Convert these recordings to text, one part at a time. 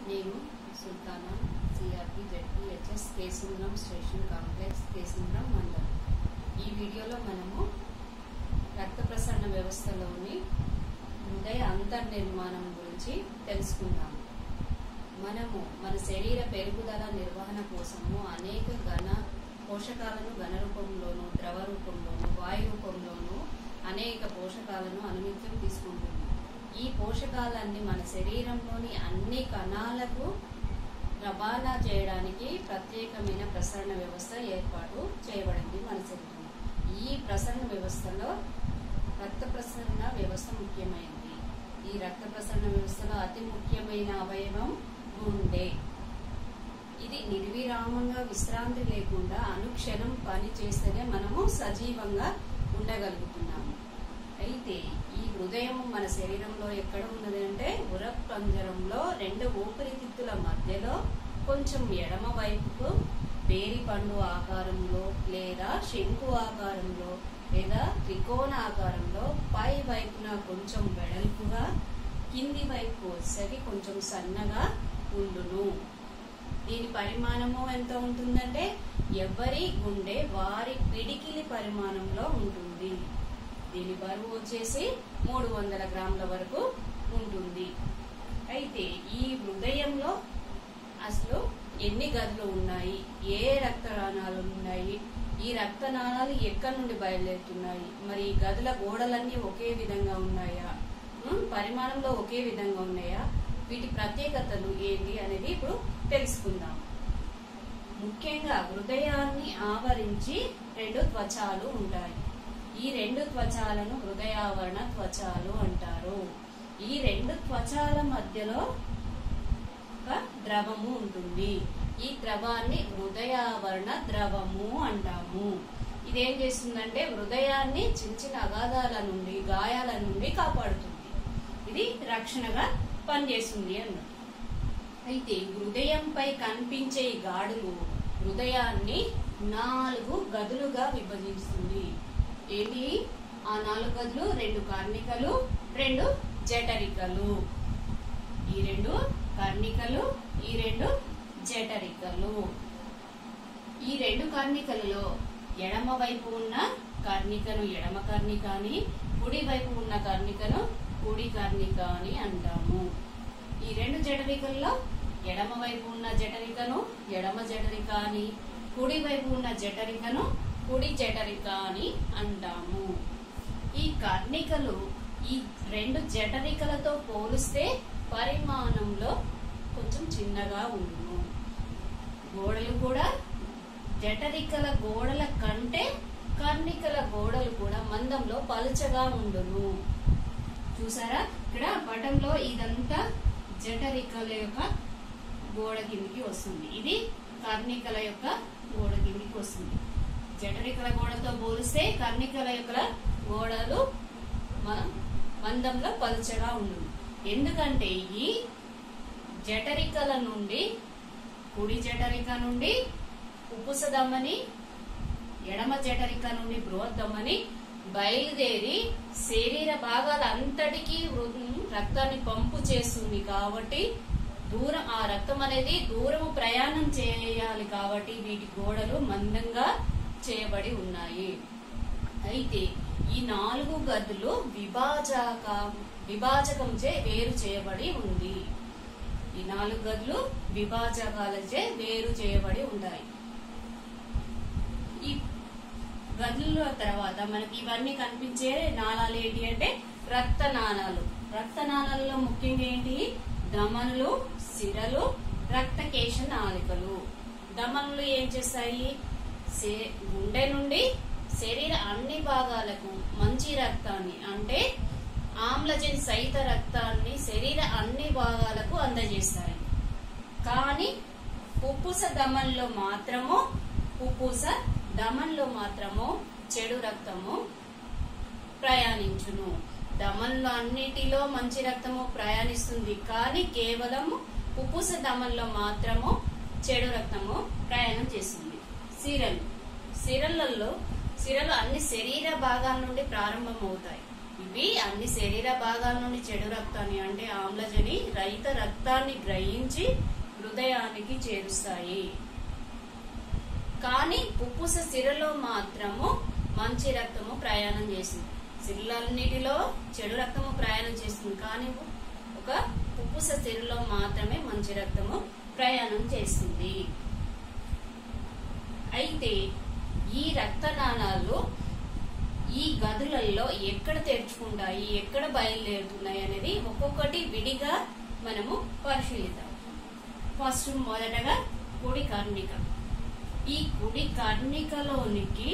నేను Sultana CRP ZPHS Kesamudram station complex Kesamudram మండలం ఈ వీడియోలో మనము రక్త ప్రసరణ వ్యవస్థలోని హృదయ అంతర్నిర్మాణం గురించి తెలుసుకుందాము మనము మన శరీర పెరుగుదల నిర్వహణ కోసము అనేక ఘన పోషకాలను ఘన రూపంలోను ద్రవ రూపంలోను వాయు రూపంలోను అనేక పోషకాలను అనునిత్యం తీసుకుంటుంది ఈ పోషకాలన్నీ మన శరీరంలోని అన్ని కణాలకు రవాణా చేయడానికి ప్రత్యేకమైన ప్రసరణ వ్యవస్థ ఏర్పాటు చేయబడింది మన శరీరంలో ఈ ప్రసరణ వ్యవస్థలో రక్త ప్రసరణ వ్యవస్థ ముఖ్యమైనది ఈ రక్త ప్రసరణ వ్యవస్థలో అతి ముఖ్యమైన అవయవం గుండె ఇది నిర్విరామంగా విశ్రాంతి లేకుండా అనుక్షణం పని చేస్తేనే మనము సజీవంగా ఉండగలుగుతున్నాము అయితే ఈ హృదయం మన శరీరంలో ఎక్కడ ఉన్నది అంటే ఉరపంజరంలో రెండు ఊపిరితిత్తుల మధ్యలో కొంచెం ఎడమ వైపుకు పేరి పండు ఆకారంలో లేదా శంకు ఆకారంలో లేదా త్రికోణ ఆకారంలో పై వైపున కొంచెం వెడల్పుగా కింది వైపు వచ్చేసరికి కొంచెం సన్నగా ఉండును దీని పరిమాణము ఎంత ఉంటుందంటే ఎవరి గుండె వారి పిడికిలి పరిమాణంలో ఉంటుంది దీని బరువు వచ్చేసి మూడు వందల గ్రాముల వరకు ఉంటుంది అయితే ఈ హృదయంలో అసలు ఎన్ని గదులు ఉన్నాయి ఏ రక్తనాళాలు ఉన్నాయి ఈ రక్తనాళాలు ఎక్కడి నుండి బయలుదేరుతున్నాయి మరి ఈ గదుల గోడలన్నీ ఒకే విధంగా ఉన్నాయా ఉం? పరిమాణంలో ఒకే విధంగా ఉన్నాయా వీటి ప్రత్యేకతలు ఏంటి అనేది ఇప్పుడు తెలుసుకుందాం ముఖ్యంగా హృదయాన్ని ఆవరించి రెండు త్వచాలు ఉంటాయి ఈ రెండు త్వచాలను హృదయావరణ త్వచాలు అంటారు ఈ రెండు త్వచాల మధ్యలో ఒక ద్రవము ఉంటుంది ఈ ద్రవాన్ని హృదయావరణ ద్రవము అంటాము ఇదేం చేస్తుందంటే హృదయాన్ని చిన్న చిన్న అగాధాల నుండి గాయాల నుండి కాపాడుతుంది ఇది రక్షణగా పనిచేస్తుంది అన్నమాట అయితే హృదయంపై కనిపించే ఈ గాడులు హృదయాన్ని నాలుగు గదులుగా విభజిస్తుంది ఏంటి ఆ నాలుగు గదులు రెండు కార్మికలు రెండు జఠరికలు ఈ రెండు కార్మికలు ఈ రెండు జఠరికలు ఈ రెండు కార్మికలలో ఎడమ వైపు ఉన్న కార్మికను ఎడమ కార్మిక అని కుడి వైపు ఉన్న కార్మికను కుడి కార్మిక అని అంటాము ఈ రెండు జఠరికల్లో ఎడమ వైపు ఉన్న జఠరికను ఎడమ జఠరిక అని కుడి వైపు ఉన్న జఠరికను కుడి జఠరిక అని అంటాము ఈ కర్ణికలు ఈ రెండు జఠరికలతో పోలిస్తే పరిమాణంలో కొంచెం చిన్నగా ఉండును గోడలు కూడా జఠరికల గోడల కంటే కర్ణికల గోడలు కూడా మందంలో పలుచగా ఉండును చూసారా ఇక్కడ పటంలో ఇదంతా జఠరికల యొక్క గోడ కిందికి వస్తుంది ఇది కర్ణికల యొక్క గోడ కిందికి వస్తుంది జఠరికల గోడతో పోలిస్తే కర్ణికల యొక్క గోడలు మనం మందంలో పలుచగా ఉండును ఎందుకంటే ఈ జఠరికల నుండి కుడి జఠరిక నుండి ఉప్పుసదమ్మని ఎడమ జఠరిక నుండి బృహద్దమ్మని బయలుదేరి శరీర భాగాలంతటికీ రక్తాన్ని పంపు చేస్తుంది కాబట్టి దూరం ఆ రక్తం అనేది దూరము ప్రయాణం చేయాలి కాబట్టి వీటి గోడలు మందంగా చేయబడి ఉన్నాయి అయితే ఈ నాలుగు గదులు విభాజక విభాజకంచే వేరు చేయబడి ఉంది ఈ నాలుగు గదులు విభాజకాలచే వేరు చేయబడి ఉంటాయి ఈ గదుల తర్వాత మనకి ఇవన్నీ కనిపించే నాళాలు ఏంటి అంటే రక్త నాళాలు రక్త నాళాలలో ముఖ్యంగా ఏంటి దమనులు సిరలు రక్తకేశ నాళికలు దమనులు ఏం చేస్తాయి గుండె నుండి శరీర అన్ని భాగాలకు మంచి రక్తాన్ని అంటే ఆమ్లజన్ సహిత రక్తాన్ని శరీర అన్ని భాగాలకు అందజేస్తాయి కానీ పుప్పుస దమన్లో మాత్రము పుప్పుస దమన్లో మాత్రము చెడు రక్తము ప్రయాణించును దమన్లో అన్నిటిలో మంచి రక్తము ప్రయాణిస్తుంది కానీ కేవలం పుప్పుస దమన్లో మాత్రము చెడు రక్తము ప్రయాణం చేస్తుంది సిరలు సిరలలో సిరలు అన్ని శరీర భాగాల నుండి ప్రారంభమవుతాయి ఇవి అన్ని శరీర భాగాల నుండి చెడు రక్తాన్ని అంటే ఆమ్లజని రహిత రక్తాన్ని గ్రహించి హృదయానికి చేరుస్తాయి కానీ పుప్పుస సిరలో మాత్రము మంచి రక్తము ప్రయాణం చేసింది సిరలన్నిటిలో చెడు రక్తము ప్రయాణం చేస్తుంది కానీ ఒక పుప్పుస సిరలో మాత్రమే మంచి రక్తము ప్రయాణం చేస్తుంది అయితే ఈ రక్తనాళాలు ఈ గదులలో ఎక్కడ తెరుచుకుంటాయి ఎక్కడ బయలుదేరుతున్నాయి అనేది ఒక్కొక్కటి విడిగా మనము పరిశీలిద్దాం ఫస్ట్ మొదటగా కుడి కర్ణిక ఈ కుడి కర్ణికలోనికి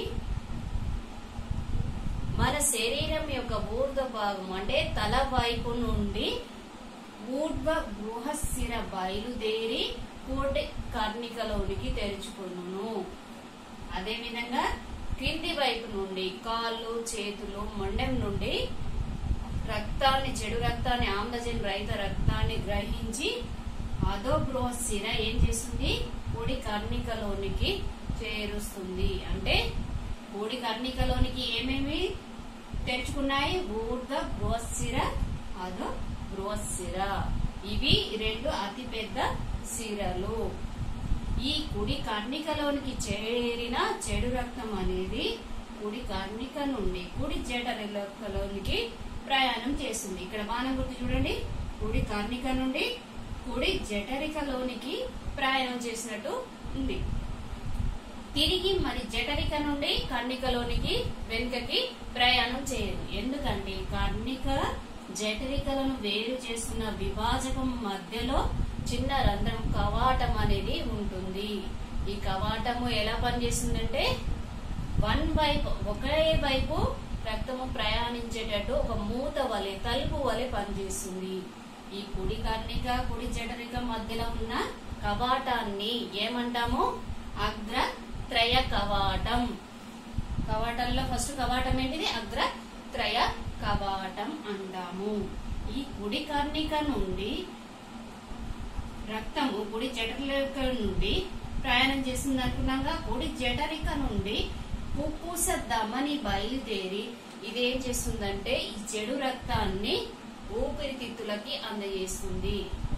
మన శరీరం యొక్క ఊర్ధ్వ భాగం అంటే తల వైపు నుండి ఊర్ధ్వ బృహశిర బయలుదేరి కుడి కర్ణికలోనికి తెరుచుకును అదే విధంగా కింది వైపు నుండి కాళ్ళు చేతులు మొండెం నుండి రక్తాన్ని చెడు రక్తాన్ని ఆమ్లజన్ రహిత రక్తాన్ని గ్రహించి అదో బృహశిర ఏం చేస్తుంది కుడి కర్ణికలోనికి చేరుస్తుంది అంటే కుడి కర్ణికలోనికి ఏమేమి తెరుచుకున్నాయి ఊర్ధ బృహశిర అదో బృహశిర ఇవి రెండు అతి పెద్ద సిరలు ఈ కుడి కర్ణికలోనికి చేరిన చెడు రక్తం అనేది కుడి కర్ణిక నుండి కుడి జఠరికలోనికి ప్రయాణం చేస్తుంది ఇక్కడ బాణం గుర్తు చూడండి కుడి కర్ణిక నుండి కుడి జఠరికలోనికి ప్రయాణం చేసినట్టు ఉంది తిరిగి మరి జఠరిక నుండి కర్ణికలోనికి వెనుకకి ప్రయాణం చేయదు ఎందుకంటే కర్ణిక జఠరికలను వేరు చేస్తున్న విభాజకం మధ్యలో చిన్న రంధ్రం కవాటం అనేది ఉంటుంది ఈ కవాటము ఎలా పనిచేస్తుందంటే వన్ వైపు ఒకే వైపు రక్తము ప్రయాణించేటట్టు ఒక మూత వలె తలుపు వలె పనిచేస్తుంది ఈ కుడి కర్ణిక కుడి జఠరిక మధ్యలో ఉన్న కవాటాన్ని ఏమంటాము అగ్ర త్రయ కవాటం కవాటంలో ఫస్ట్ కవాటం ఏంటిది అగ్ర త్రయ కవాటం అంటాము ఈ కుడి కర్ణిక నుండి రక్తము కుడి జఠరిక నుండి ప్రయాణం చేస్తుంది అనుకున్నాగా కుడి జఠరిక నుండి పుప్పూస దమని బయలుదేరి ఇదేం చేస్తుందంటే ఈ చెడు రక్తాన్ని ఊపిరితిత్తులకి అందజేస్తుంది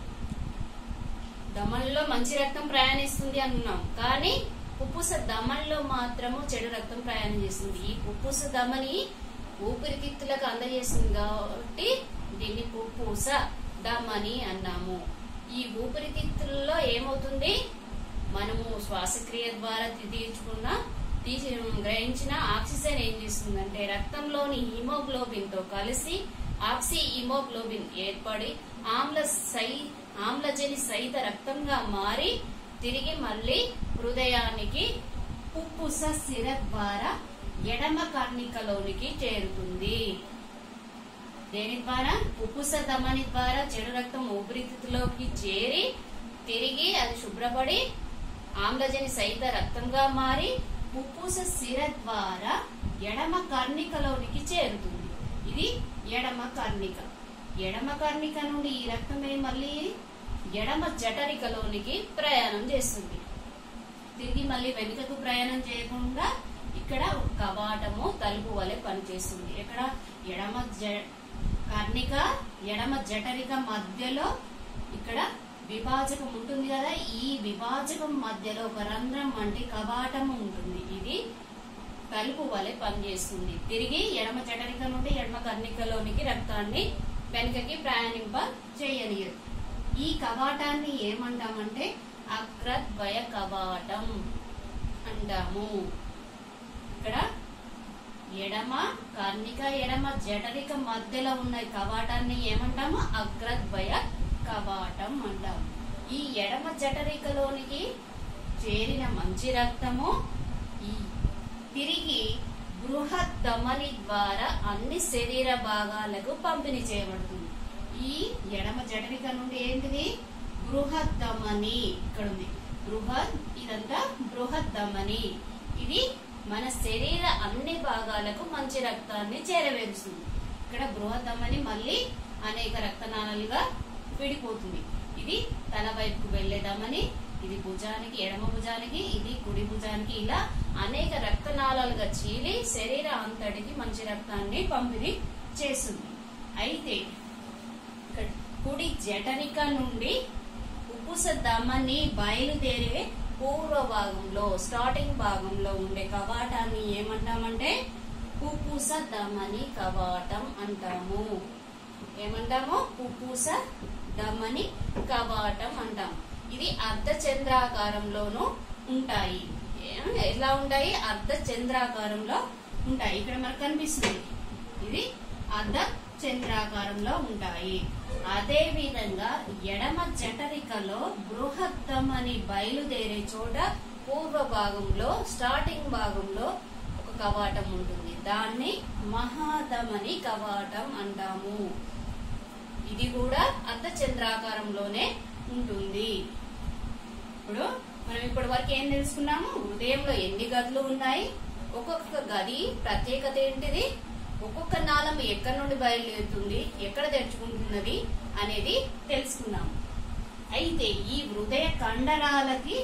దమన్లో మంచి రక్తం ప్రయాణిస్తుంది అన్నాం కానీ పుప్పుస దమన్లో మాత్రము చెడు రక్తం ప్రయాణం చేస్తుంది ఈ పుప్పుస దమని ఊపిరితిత్తులకు అందజేస్తుంది కాబట్టి దీన్ని పుప్పుస దమని అన్నాము ఈ ఊపిరితిత్తుల్లో ఏమవుతుంది మనము శ్వాసక్రియ ద్వారా తీర్చుకున్న తీసి గ్రహించిన ఆక్సిజన్ ఏం చేస్తుందంటే రక్తంలోని హిమోగ్లోబిన్ తో కలిసి ఆక్సి హిమోగ్లోబిన్ ఏర్పడి ఆమ్ల సై ఆమ్లజని సహిత రక్తంగా మారి తిరిగి మళ్ళీ హృదయానికి పుప్పుస సిర ద్వారా ఎడమ కర్ణికలోనికి చేరుతుంది దేని ద్వారా పుప్పుస ధమని ద్వారా చెడు రక్తం ఊపిరితిత్తులోకి చేరి తిరిగి అది శుభ్రపడి ఆమ్లజని సహిత రక్తంగా మారి పుప్పుస సిర ద్వారా ఎడమ కర్ణికలోనికి చేరుతుంది ఇది ఎడమ కర్ణిక ఎడమ కర్ణిక నుండి ఈ రక్తమే మళ్ళీ ఎడమ జఠరికలోనికి ప్రయాణం చేస్తుంది తిరిగి మళ్ళీ వెనుకకు ప్రయాణం చేయకుండా ఇక్కడ ఒక కవాటము తలుపు వలె పనిచేస్తుంది ఇక్కడ ఎడమ జ- కర్ణిక ఎడమ జఠరిక మధ్యలో ఇక్కడ విభాజకం ఉంటుంది కదా ఈ విభాజకం మధ్యలో ఒక రంధ్రం అంటే కవాటం ఉంటుంది ఇది తలుపు వలె పనిచేస్తుంది తిరిగి ఎడమ జఠరిక నుండి ఎడమ కర్ణికలోనికి రక్తాన్ని వెనుకకి ప్రయాణింప చేయనీయదు ఈ కవాటాన్ని ఏమంటామంటే అగ్రద్వయ కవాటం అంటాము ఇక్కడ ఎడమ కర్ణిక ఎడమ జఠరిక మధ్యలో ఉన్న ఈ కవాటాన్ని ఏమంటాము అగ్రద్వయ కవాటం అంటాము ఈ ఎడమ జఠరికలోనికి చేరిన మంచి రక్తము ఈ తిరిగి బృహత్ ధమని ద్వారా అన్ని శరీర భాగాలకు పంపిణీ చేయబడుతుంది ఈ ఎడమ జఠరిక నుండి ఏంటిది బృహత్ ధమని ఇక్కడ ఉంది బృహత్ ఇదంతా బృహత్ ధమని ఇది మన శరీర అన్ని భాగాలకు మంచి రక్తాన్ని చేరవేరుస్తుంది ఇక్కడ బృహత్ ధమని మళ్ళీ అనేక రక్తనాళాలుగా విడిపోతుంది ఇది తల వైపుకు వెళ్లేదామని ఇది భుజానికి ఎడమ భుజానికి ఇది కుడి భుజానికి ఇలా అనేక రక్తనాళాలుగా చీలి శరీర అంతటికి మంచి రక్తాన్ని పంపిణీ చేస్తుంది అయితే ఇక్కడ కుడి జఠనిక నుండి ఉప్పుస ధమని బయలుదేరే పూర్వ భాగంలో స్టార్టింగ్ భాగంలో ఉండే కవాటాన్ని ఏమంటామంటే పుప్పుస ధమని కవాటం అంటాము ఏమంటాము పుప్పుస ధమని కవాటం అంటాం ఇది అర్ధ చంద్రాకారంలోనూ ఉంటాయి ఏ- ఎలా ఉంటాయి అర్ధ చంద్రాకారంలో ఉంటాయి ఇక్కడ మనకు కనిపిస్తుంది ఇది అర్ధ చంద్రాకారంలో ఉంటాయి అదే విధంగా ఎడమ జఠరికలో బృహత్తమని బయలుదేరే చోట పూర్వ భాగంలో స్టార్టింగ్ భాగంలో ఒక కవాటం ఉంటుంది దాన్ని మహాధమని కవాటం అంటాము ఇది కూడా అర్ధ చంద్రాకారంలోనే ఉంటుంది ఇప్పుడు మనం ఇప్పటి వరకు ఏం తెలుసుకున్నాము హృదయంలో ఎన్ని గదులు ఉన్నాయి ఒక్కొక్క గది ప్రత్యేకత ఏంటిది ఒక్కొక్క నాళం ఎక్కడి నుండి బయలుదేరుతుంది ఎక్కడ తెరుచుకుంటున్నది అనేది తెలుసుకున్నాము అయితే ఈ హృదయ కండరాలకి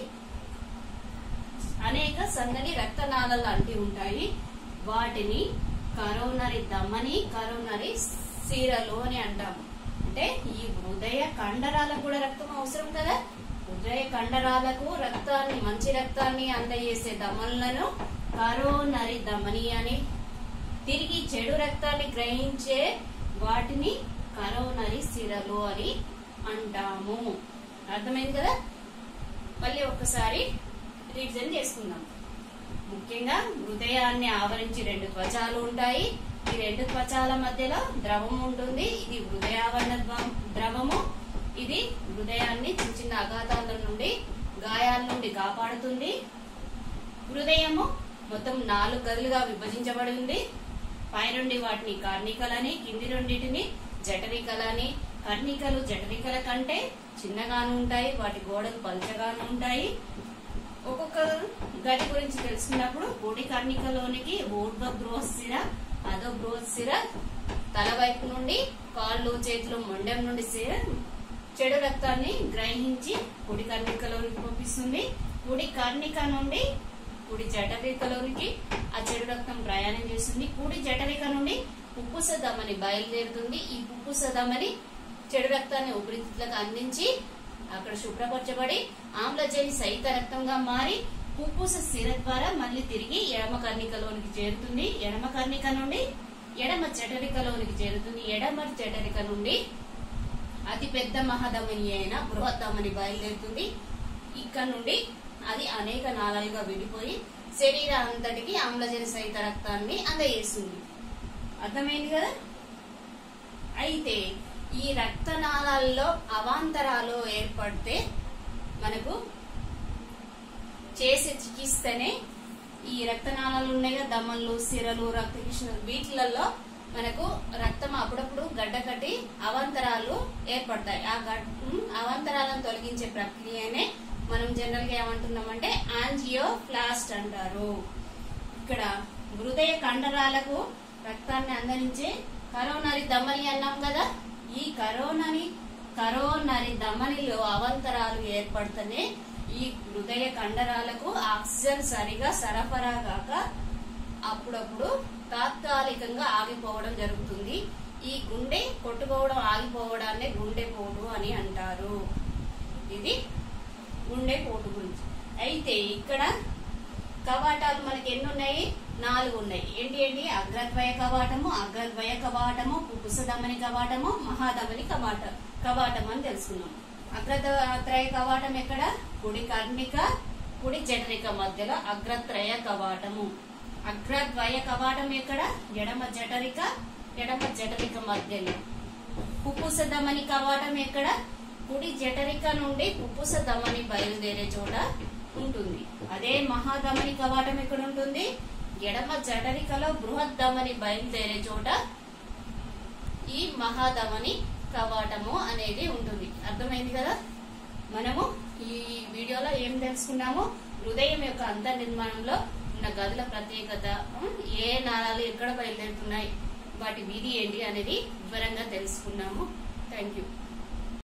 అనేక సన్నని రక్తనాళాలు అంటి ఉంటాయి వాటిని కరోనరీ దమని కరోనరీ సీరలు అని అంటాము అంటే ఈ హృదయ కండరాలకు కూడా రక్తం అవసరం కదా హృదయ కండరాలకు రక్తాన్ని మంచి రక్తాన్ని అందజేసే దమనులను కరోనరీ దమని అని తిరిగి చెడు రక్తాన్ని గ్రహించే వాటిని కరోనరీ సిరలు అని అంటాము అర్థమైంది కదా మళ్ళీ ఒక్కసారి రివిజన్ చేసుకుందాం ముఖ్యంగా హృదయాన్ని ఆవరించి రెండు త్వచాలు ఉంటాయి ఈ రెండు త్వచాల మధ్యలో ద్రవం ఉంటుంది ఇది హృదయావరణ ద్వ- ద్రవము ఇది హృదయాన్ని చిన్న చిన్న అఘాతాల నుండి గాయాల నుండి కాపాడుతుంది హృదయము మొత్తం నాలుగు గదులుగా విభజించబడి ఉంది పైనుండి వాటిని కార్నికలని కింది రెండింటిని జఠరికలని కర్ణికలు జఠరికల కంటే చిన్నగాను ఉంటాయి వాటి గోడలు పలుచగాను ఉంటాయి ఒక్కొక్క గది గురించి తెలుసుకున్నప్పుడు పొడి కర్ణికలోనికి ఊర్ధ్వ బృహశిర అదో బృహశిర తల వైపు నుండి కాళ్ళు చేతులు మొండెం నుండి శిర చెడు రక్తాన్ని గ్రహించి కుడి కర్ణికలోనికి పంపిస్తుంది కుడి కర్ణిక నుండి కుడి జఠరికలోనికి ఆ చెడు రక్తం ప్రయాణం చేస్తుంది కుడి జఠరిక నుండి పుప్పుస దమని బయలుదేరుతుంది ఈ పుప్పుస దమని చెడు రక్తాన్ని ఊపిరితిత్తులకు అందించి అక్కడ శుభ్రపరచబడి ఆమ్లజని సహిత రక్తంగా మారి పుప్పుస సిర ద్వారా మళ్ళీ తిరిగి ఎడమ కర్ణికలోనికి చేరుతుంది ఎడమ కర్ణిక నుండి ఎడమ జఠరికలోనికి చేరుతుంది ఎడమ జఠరిక నుండి అతి పెద్ద మహాధమని అయిన బృహత్తమని బయలుదేరుతుంది ఇక్కడ నుండి అది అనేక నాళాలుగా విడిపోయి శరీరం అంతటికి ఆమ్లజన సహిత రక్తాన్ని అందజేస్తుంది అర్థమైంది కదా అయితే ఈ రక్తనాళాల్లో అవాంతరాలు ఏర్పడితే మనకు చేసే చికిత్సనే ఈ రక్తనాళాలు ఉన్నాయి కదా దమ్మలు సిరలు రక్తకిష్ణులు వీటిలలో మనకు రక్తం అప్పుడప్పుడు గడ్డ కట్టి అవాంతరాలు ఏర్పడతాయి ఆ గడ్ ఉమ్, అవాంతరాలను తొలగించే ప్రక్రియనే మనం జనరల్ గా ఏమంటున్నామంటే ఆంజియోప్లాస్ట్ అంటారు ఇక్కడ హృదయ కండరాలకు రక్తాన్ని అందించే కరోనరీ దమని అన్నాం కదా ఈ కరోనరీ కరోనరీ దమనిలో అవంతరాలు ఏర్పడితేనే ఈ హృదయ కండరాలకు ఆక్సిజన్ సరిగా సరఫరా కాక అప్పుడప్పుడు తాత్కాలికంగా ఆగిపోవడం జరుగుతుంది ఈ గుండె కొట్టుకోవడం ఆగిపోవడాన్ని గుండెపోటు అని అంటారు ఇది గుండె పోటు గురించి అయితే ఇక్కడ కవాటాలు మనకి ఎన్ని ఉన్నాయి నాలుగు ఉన్నాయి ఏంటి ఏంటి అగ్రద్వయ కవాటము అగ్రద్వయ కవాటము పుపుసదమని కవాటము మహాదమని కవాట కవాటం అని తెలుసుకున్నాం అగ్రత్రయ కవాటం ఎక్కడ కుడి కర్ణిక కుడి జఠరిక మధ్యలో అగ్రత్రయ కవాటము అగ్రద్వయ కవాటం ఎక్కడ ఎడమ జఠరిక ఎడమ జఠరిక మధ్యలో పుప్పుస దమని కవాటం ఎక్కడ కుడి జఠరిక నుండి పుప్పుస దమని బయలుదేరే చోట ఉంటుంది అదే మహాధమని కవాటం ఎక్కడ ఉంటుంది ఎడమ జఠరికలో బృహత్ ధమని బయలుదేరే చోట ఈ మహాధమని కవాటము అనేది ఉంటుంది అర్థమైంది కదా మనము ఈ వీడియోలో ఏం తెలుసుకున్నాము హృదయం యొక్క అంతర్నిర్మాణంలో ఉన్న గదుల ప్రత్యేకత ఉం, ఏ నాళాలు ఎక్కడ బయలుదేరుతున్నాయి వాటి విధి ఏంటి అనేది వివరంగా తెలుసుకున్నాము థ్యాంక్ యూ